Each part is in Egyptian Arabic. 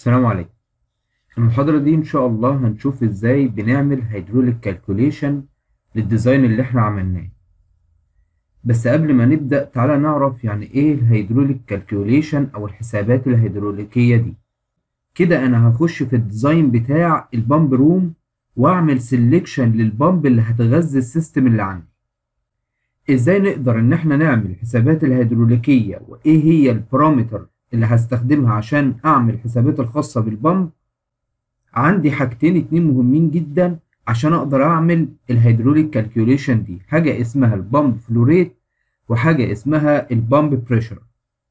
السلام عليكم في المحاضرة دي إن شاء الله هنشوف إزاي بنعمل هيدروليك كالكوليشن للديزاين اللي إحنا عملناه بس قبل ما نبدأ تعالى نعرف يعني إيه الهيدروليك كالكوليشن أو الحسابات الهيدروليكية دي كده أنا هخش في الديزاين بتاع البامب روم وأعمل سيلكشن للبامب اللي هتغذي السيستم اللي عندي إزاي نقدر إن إحنا نعمل حسابات الهيدروليكية وإيه هي البارامتر اللي هستخدمها عشان اعمل الحسابات الخاصة بالبامب عندي حاجتين اتنين مهمين جدا عشان اقدر اعمل الهيدروليك كالكوليشن دي حاجة اسمها البامب فلوريت وحاجة اسمها البامب بريشر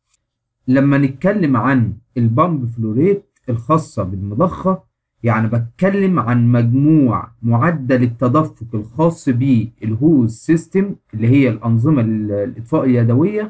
لما نتكلم عن البامب فلوريت الخاصة بالمضخة يعني بتكلم عن مجموع معدل التدفق الخاص بالهوز سيستم اللي هي الأنظمة الإطفاء اليدوية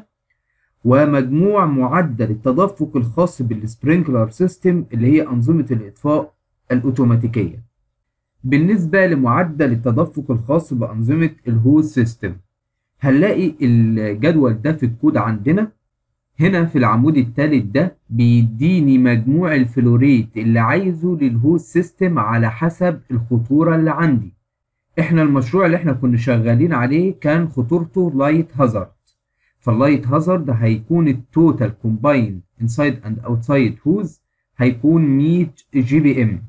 ومجموع معدل التدفق الخاص بالسبرينكلر سيستم اللي هي أنظمة الإطفاء الأوتوماتيكية بالنسبة لمعدل التدفق الخاص بأنظمة الهوز سيستم هنلاقي الجدول ده في الكود عندنا هنا في العمود الثالث ده بيديني مجموع الفلوريت اللي عايزه للهوز سيستم على حسب الخطورة اللي عندي احنا المشروع اللي احنا كنا شغالين عليه كان خطورته لايت هازارد فاللايت هازارد هيكون التوتال كومباين انسايد اند اوتسايد هوز هيكون 100 جي بي ام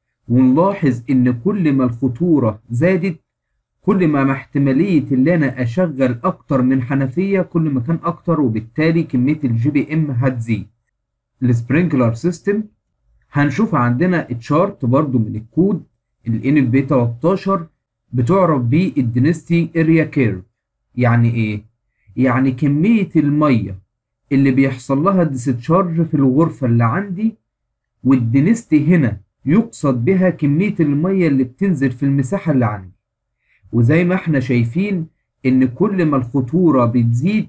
ونلاحظ ان كل ما الخطوره زادت كل ما احتماليه ان انا اشغل اكتر من حنفيه كل ما كان اكتر وبالتالي كميه الجي بي ام هتزيد السبرينكلر سيستم هنشوف عندنا تشارت برضو من الكود الان بي 13 بتعرف بالدينستي اريا كيرف يعني ايه يعني كمية المية اللي بيحصل لها ديستشارج في الغرفة اللي عندي والدنستي هنا يقصد بها كمية المية اللي بتنزل في المساحة اللي عندي وزي ما احنا شايفين ان كل ما الخطورة بتزيد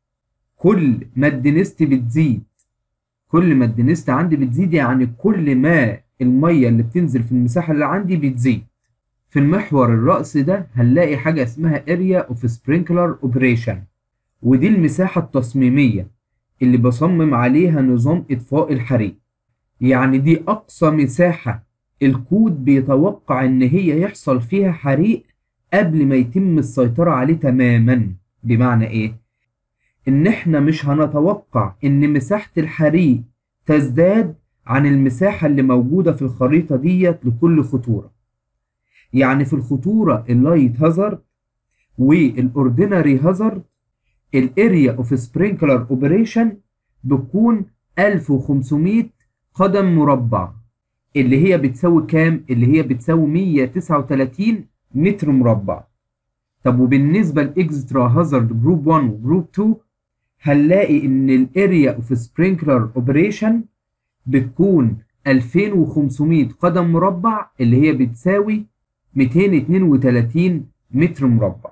كل ما الدنستي بتزيد كل ما الدنستي عندي بتزيد يعني كل ما المية اللي بتنزل في المساحة اللي عندي بتزيد في المحور الرأس ده هنلاقي حاجة اسمها Area of Sprinkler Operation ودي المساحة التصميمية اللي بصمم عليها نظام إطفاء الحريق يعني دي أقصى مساحة الكود بيتوقع إن هي يحصل فيها حريق قبل ما يتم السيطرة عليه تماما بمعنى إيه؟ إن إحنا مش هنتوقع إن مساحة الحريق تزداد عن المساحة اللي موجودة في الخريطة ديت لكل خطورة يعني في الخطورة اللايت هازارد والاورديناري هازارد الاريا اوف سبرينكلر اوبريشن بتكون 1500 قدم مربع اللي هي بتساوي كام اللي هي بتساوي 139 متر مربع طب وبالنسبه لاكسترا هازارد جروب 1 وجروب 2 هنلاقي ان الاريا اوف سبرينكلر اوبريشن بتكون 2500 قدم مربع اللي هي بتساوي 232 متر مربع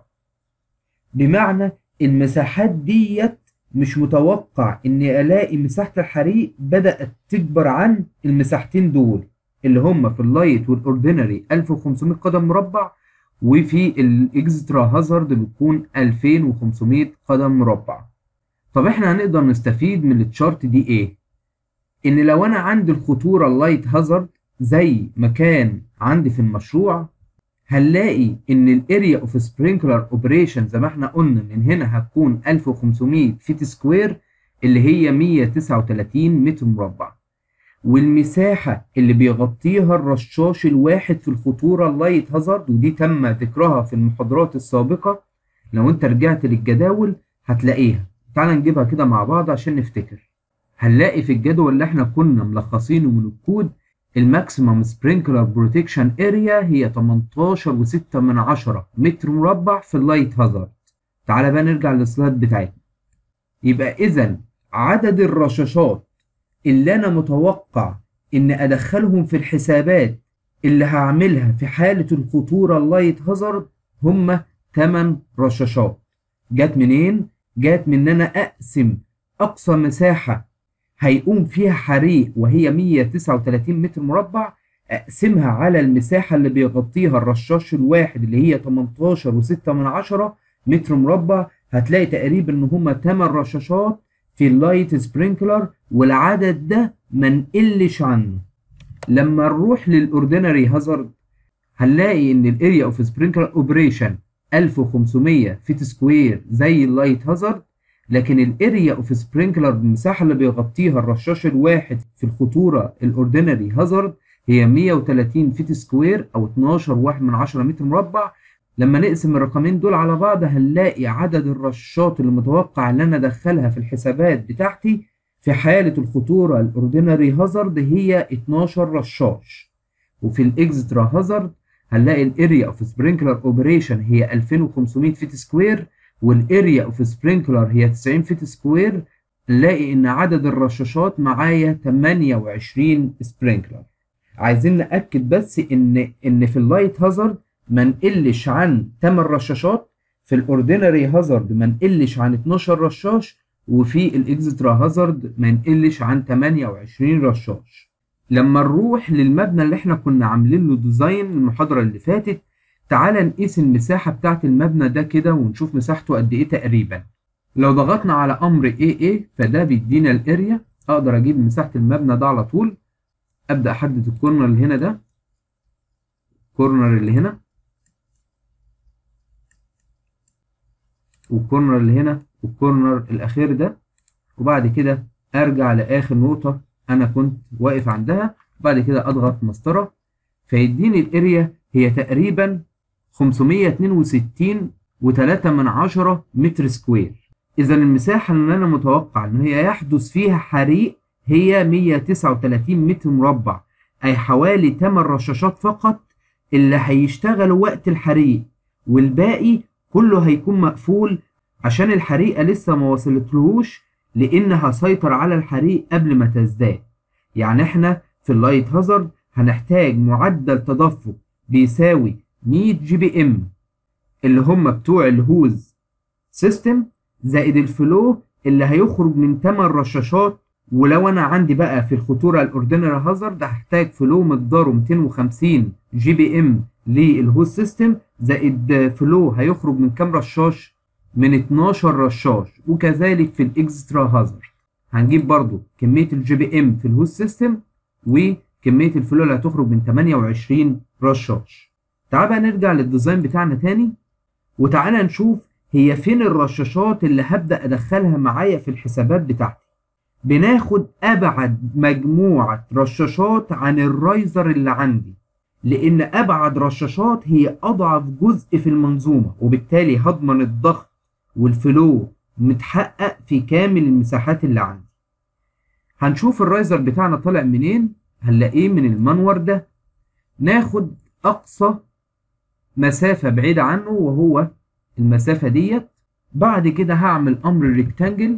بمعنى المساحات ديت مش متوقع اني الاقي مساحة الحريق بدأت تكبر عن المساحتين دول اللي هم في اللايت والاوردينري 1500 قدم مربع وفي الاكسترا هازارد بتكون 2500 قدم مربع طب احنا هنقدر نستفيد من التشارت دي ايه ان لو انا عندي الخطورة اللايت هازارد زي ما كان عندي في المشروع هنلاقي ان الاريا اوف سبرينكلر اوبريشن زي ما احنا قلنا من هنا هتكون 1500 فيت سكوير اللي هي 139 متر مربع والمساحة اللي بيغطيها الرشاش الواحد في الخطورة اللايت هازارد ودي تم ذكرها في المحاضرات السابقة لو انت رجعت للجداول هتلاقيها تعال نجيبها كده مع بعض عشان نفتكر هنلاقي في الجدول اللي احنا كنا ملخصينه من الكود الماكسيمم سبرينكلر بروتكشن اريا هي 18.6 من عشرة متر مربع في اللايت هازارد تعالى بقى نرجع للسلايد بتاعتنا يبقى اذا عدد الرشاشات اللي انا متوقع ان ادخلهم في الحسابات اللي هعملها في حالة الخطورة اللايت هازارد هم 8 رشاشات جت منين؟ جت من ان انا اقسم اقصى مساحة هيقوم فيها حريق وهي 139 متر مربع اقسمها على المساحة اللي بيغطيها الرشاش الواحد اللي هي 18.6 من عشرة متر مربع هتلاقي تقريبا ان هما 8 رشاشات في اللايت سبرينكلر والعدد ده ما نقلش عنه لما نروح للاوردينري هازارد هنلاقي ان الاريا اوف سبرينكلر اوبريشن 1500 فيت سكوير زي اللايت هازارد لكن الاريا اوف سبرينكلر المساحه اللي بيغطيها الرشاش الواحد في الخطوره الاوردينري هازارد هي 130 فيت سكوير او 12 واحد من 10 متر مربع لما نقسم الرقمين دول على بعض هنلاقي عدد الرشاشات اللي متوقع ان انا ادخلها في الحسابات بتاعتي في حالة الخطورة الاوردينري هازارد هي 12 رشاش وفي الاكسترا هازارد هنلاقي الاريا اوف سبرينكلر اوبريشن هي 2500 فيت سكوير والاريا اوف سبرينكلر هي 90 فيت سكوير نلاقي ان عدد الرشاشات معايا 28 سبرينكلر عايزين ناكد بس ان ان في اللايت هازارد ما نقلش عن 8 رشاشات في الاوردينري هازارد ما نقلش عن 12 رشاش وفي الاكسترا هازارد ما نقلش عن 28 رشاش لما نروح للمبنى اللي احنا كنا عاملين له ديزاين المحاضره اللي فاتت تعال نقيس المساحه بتاعه المبنى ده كده ونشوف مساحته قد ايه تقريبا لو ضغطنا على امر AA فده بيدينا الاريا اقدر اجيب مساحه المبنى ده على طول ابدا احدد الكورنر اللي هنا ده الكورنر اللي هنا والكورنر اللي هنا والكورنر الاخير ده وبعد كده ارجع لاخر نقطه انا كنت واقف عندها وبعد كده اضغط مسطره فيديني الاريا هي تقريبا 562 و3 من عشرة متر سكوير اذا المساحه اللي انا متوقع ان هي يحدث فيها حريق هي 139 متر مربع اي حوالي 8 رشاشات فقط اللي هيشتغلوا وقت الحريق والباقي كله هيكون مقفول عشان الحريقة لسه ما وصلتلهوش لأن هسيطر على الحريق قبل ما تزداد يعني احنا في اللايت هازارد هنحتاج معدل تدفق بيساوي 100 جي بي ام اللي هم بتوع الهوز سيستم زائد الفلو اللي هيخرج من 8 رشاشات ولو انا عندي بقى في الخطوره الاوردينري هازارد هحتاج فلو مقداره 250 جي بي ام للهوز سيستم زائد فلو هيخرج من كام رشاش من 12 رشاش وكذلك في الاكسترا هازارد هنجيب برضو كميه الجي بي ام في الهوز سيستم وكميه الفلو اللي هتخرج من 28 رشاش تعال بقى نرجع للديزاين بتاعنا تاني وتعالى نشوف هي فين الرشاشات اللي هبدا ادخلها معايا في الحسابات بتاعتي بناخد ابعد مجموعه رشاشات عن الرايزر اللي عندي لان ابعد رشاشات هي اضعف جزء في المنظومه وبالتالي هضمن الضغط والفلو متحقق في كامل المساحات اللي عندي هنشوف الرايزر بتاعنا طالع منين هنلاقيه من المنور ده ناخد اقصى مسافه بعيده عنه وهو المسافه ديت بعد كده هعمل امر ريكتانجل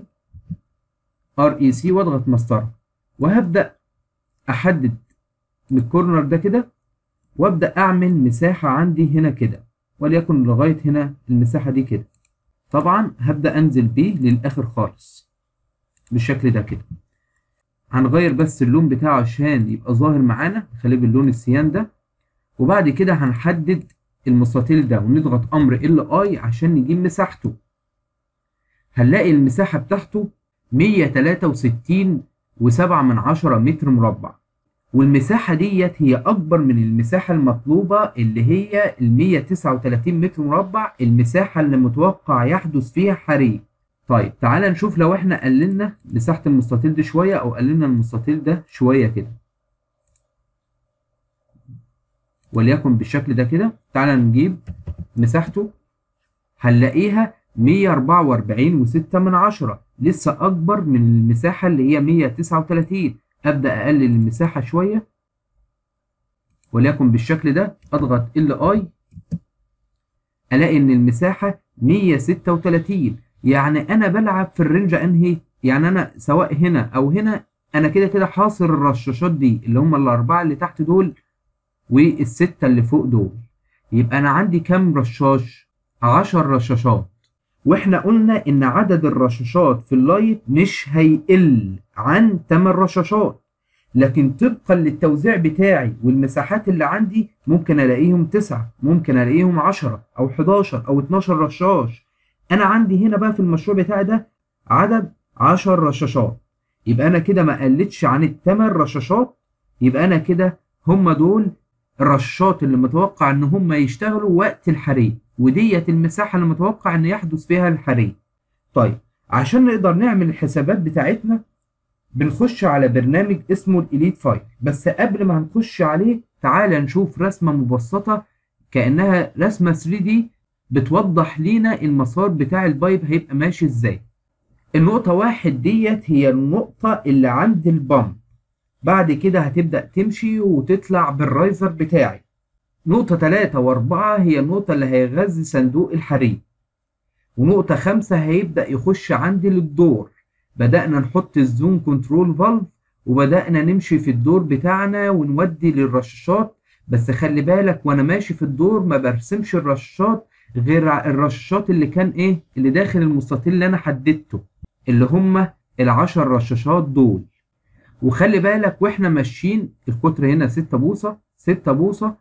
ار اي سي واضغط مسطره وهبدا احدد من الكورنر ده كده وابدا اعمل مساحه عندي هنا كده وليكن لغايه هنا المساحه دي كده طبعا هبدا انزل بيه للاخر خالص بالشكل ده كده هنغير بس اللون بتاعه عشان يبقى ظاهر معانا نخليه باللون السيان ده وبعد كده هنحدد المستطيل ده ونضغط امر ال اي عشان نجيب مساحته هنلاقي المساحه بتاعته 163 وسبعة من عشرة متر مربع والمساحة ديت هي أكبر من المساحة المطلوبة اللي هي ال 139 متر مربع المساحة اللي متوقع يحدث فيها حريق. طيب تعالى نشوف لو احنا قللنا مساحة المستطيل ده شوية أو قللنا المستطيل ده شوية كده. وليكن بالشكل ده كده تعالى نجيب مساحته هنلاقيها 144 وستة من عشرة لسه أكبر من المساحة اللي هي 139 ابدا اقلل المساحه شويه وليكن بالشكل ده اضغط ال اي الاقي ان المساحه 136 يعني انا بلعب في الرينج انهي يعني انا سواء هنا او هنا انا كده كده حاصر الرشاشات دي اللي هم الاربعه اللي تحت دول والسته اللي فوق دول يبقى انا عندي كام رشاش 10 رشاشات واحنا قلنا ان عدد الرشاشات في اللايت مش هيقل عن 8 رشاشات لكن طبقا للتوزيع بتاعي والمساحات اللي عندي ممكن الاقيهم 9 ممكن الاقيهم 10 او 11 او 12 رشاش انا عندي هنا بقى في المشروع بتاعي ده عدد 10 رشاشات يبقى انا كده ما قلتش عن الثمان رشاشات يبقى انا كده هم دول الرشاشات اللي متوقع ان هم يشتغلوا وقت الحريق وديت المساحة اللي متوقع ان يحدث فيها الحريق طيب عشان نقدر نعمل الحسابات بتاعتنا بنخش على برنامج اسمه الإليت فايل بس قبل ما هنخش عليه تعال نشوف رسمة مبسطة كأنها رسمة 3D بتوضح لينا المسار بتاع البايب هيبقى ماشي ازاي النقطة واحد ديت هي النقطة اللي عند البامب بعد كده هتبدأ تمشي وتطلع بالرايزر بتاعي نقطة تلاتة وأربعة هي النقطة اللي هيغذي صندوق الحريق ونقطة خمسة هيبدأ يخش عندي للدور بدأنا نحط الزوم كنترول فالف وبدأنا نمشي في الدور بتاعنا ونودي للرشاشات بس خلي بالك وانا ماشي في الدور ما برسمش الرشاشات غير الرشاشات اللي كان ايه اللي داخل المستطيل اللي انا حددته اللي هم العشر رشاشات دول وخلي بالك واحنا ماشيين القطر هنا 6 بوصه 6 بوصه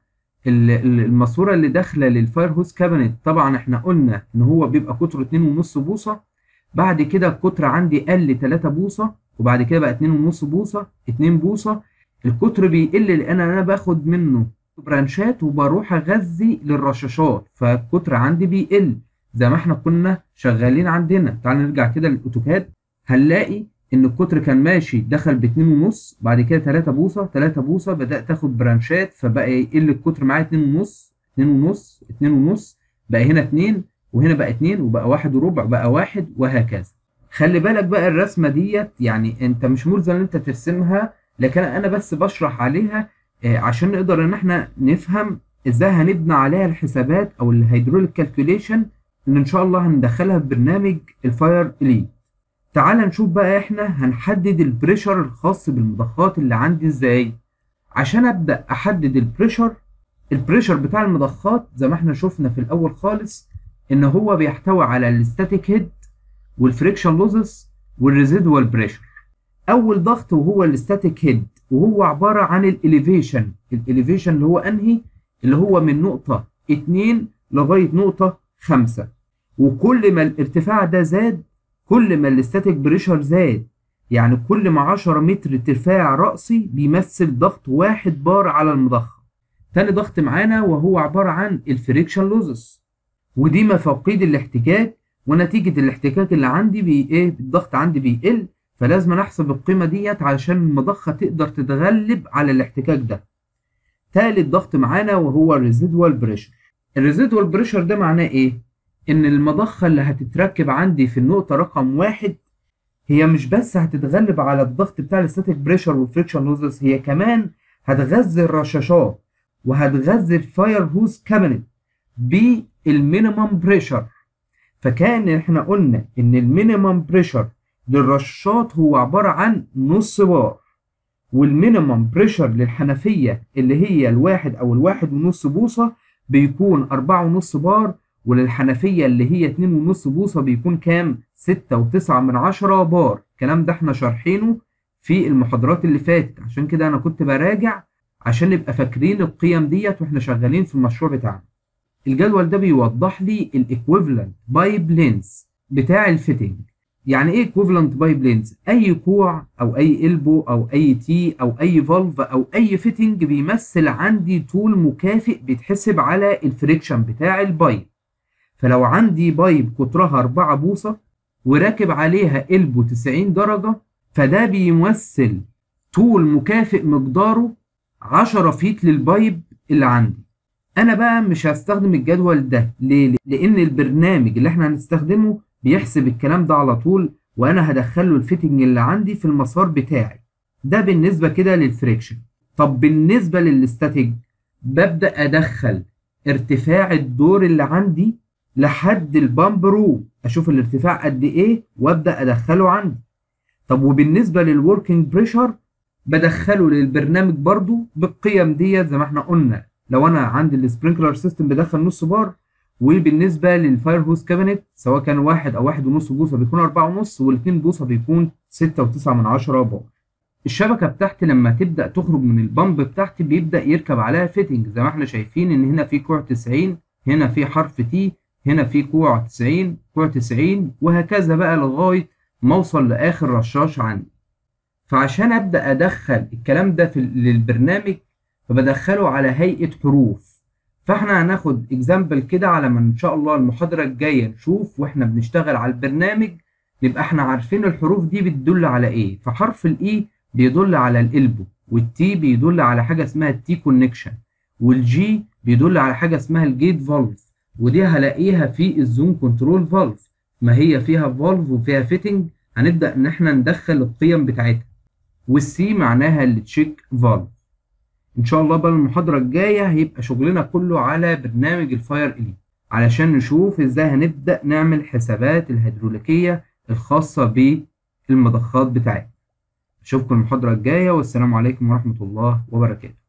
الماسوره اللي داخله للفاير هوس كابينت طبعا احنا قلنا ان هو بيبقى قطره 2.5 بوصه بعد كده القطر عندي قل 3 بوصه وبعد كده بقى 2.5 بوصه 2 بوصه القطر بيقل لان انا باخد منه برانشات وبروح اغذي للرشاشات فالقطر عندي بيقل زي ما احنا كنا شغالين عندنا تعال نرجع كده للاوتوكاد هنلاقي ان القطر كان ماشي دخل باتنين ونص بعد كده 3 بوصه 3 بوصه بدات اخد برانشات فبقى يقل القطر معايا اتنين ونص اتنين ونص اتنين ونص بقى هنا اتنين وهنا بقى اتنين وبقى واحد وربع بقى واحد وهكذا خلي بالك بقى الرسمه ديت يعني انت مش ملزم ان انت ترسمها لكن انا بس بشرح عليها عشان نقدر ان احنا نفهم ازاي هنبني عليها الحسابات او الهيدروليك كالكوليشن اللي ان شاء الله هندخلها في برنامج الفاير اليت تعال نشوف بقى احنا هنحدد البريشر الخاص بالمضخات اللي عندي ازاي عشان ابدا احدد البريشر البريشر بتاع المضخات زي ما احنا شفنا في الاول خالص ان هو بيحتوي على الستاتيك هيد والفريكشن لوزز والريزيدوال بريشر اول ضغط وهو الستاتيك هيد وهو عباره عن الاليفيشن الاليفيشن اللي هو انهي اللي هو من نقطه 2 لغايه نقطه 5 وكل ما الارتفاع ده زاد كل ما الاستاتيك بريشر زاد يعني كل ما 10 متر ارتفاع رأسي بيمثل ضغط واحد بار على المضخة تاني ضغط معانا وهو عبارة عن الفريكشن لوزس ودي مفاقيد الاحتكاك ونتيجة الاحتكاك اللي عندي بي ايه الضغط عندي بيقل فلازم احسب القيمة ديت علشان المضخة تقدر تتغلب على الاحتكاك ده تالت ضغط معانا وهو الريزيدوال بريشر الريزيدوال بريشر ده معناه ايه ان المضخة اللي هتتركب عندي في النقطة رقم واحد هي مش بس هتتغلب على الضغط بتاع الستاتيك بريشر والفريكشن لوزز هي كمان هتغذي الرشاشات وهتغذي الفاير هوس كابينت بالمينيمم بريشر فكان احنا قلنا ان المينيمم بريشر للرشاشات هو عبارة عن نص بار والمينيمم بريشر للحنفية اللي هي الواحد او الواحد ونص بوصة بيكون أربعة ونص بار وللحنفية اللي هي اتنين ونص بوصة بيكون كام؟ ستة وتسعة من عشرة بار الكلام ده احنا شارحينه في المحاضرات اللي فاتت عشان كده انا كنت براجع عشان نبقى فاكرين القيم ديت واحنا شغالين في المشروع بتاعنا الجدول ده بيوضح لي الايكويفالنت بايب لينز بتاع الفيتنج يعني ايه ايكويفالنت بايب لينز اي كوع او اي البو او اي تي او اي فالف او اي فيتنج بيمثل عندي طول مكافئ بيتحسب على الفريكشن بتاع البايب فلو عندي بايب قطرها 4 بوصة وراكب عليها قلبه 90 درجة فده بيمثل طول مكافئ مقداره 10 فيت للبايب اللي عندي انا بقى مش هستخدم الجدول ده ليه لان البرنامج اللي احنا هنستخدمه بيحسب الكلام ده على طول وانا هدخله الفيتنج اللي عندي في المسار بتاعي ده بالنسبة كده للفريكشن طب بالنسبة للاستاتيك ببدأ ادخل ارتفاع الدور اللي عندي لحد البامب روم اشوف الارتفاع قد ايه وابدا ادخله عندي طب وبالنسبه للوركينج بريشر بدخله للبرنامج برضو بالقيم ديت زي ما احنا قلنا لو انا عندي السبرينكلر سيستم بدخل نص بار وبالنسبه للفاير هوس كابينت سواء كان واحد او واحد ونص بوصه بيكون أربعة ونص والاتنين بوصه بيكون ستة وتسعة من عشرة بار الشبكه بتاعتي لما تبدا تخرج من البامب بتاعتي بيبدا يركب عليها فيتنج زي ما احنا شايفين ان هنا في كوع 90 هنا في حرف تي هنا في كوع 90 كوع 90 وهكذا بقى لغاية ما اوصل لآخر رشاش عندي فعشان ابدا ادخل الكلام ده في للبرنامج فبدخله على هيئه حروف فاحنا هناخد اكزامبل كده على ما ان شاء الله المحاضره الجايه نشوف واحنا بنشتغل على البرنامج نبقى احنا عارفين الحروف دي بتدل على ايه فحرف الاي بيدل على الالبو والتي بيدل على حاجه اسمها التي كونكشن والجي بيدل على حاجه اسمها الجيت فالف ودي هلاقيها في الزوم كنترول فالف ما هي فيها فالف وفيها فيتنج هنبدا ان احنا ندخل القيم بتاعتها والسي معناها التشيك فالف ان شاء الله بقى المحاضره الجايه هيبقى شغلنا كله على برنامج الفاير الي علشان نشوف ازاي هنبدا نعمل حسابات الهيدروليكيه الخاصه بالمضخات بتاعتنا اشوفكم المحاضره الجايه والسلام عليكم ورحمه الله وبركاته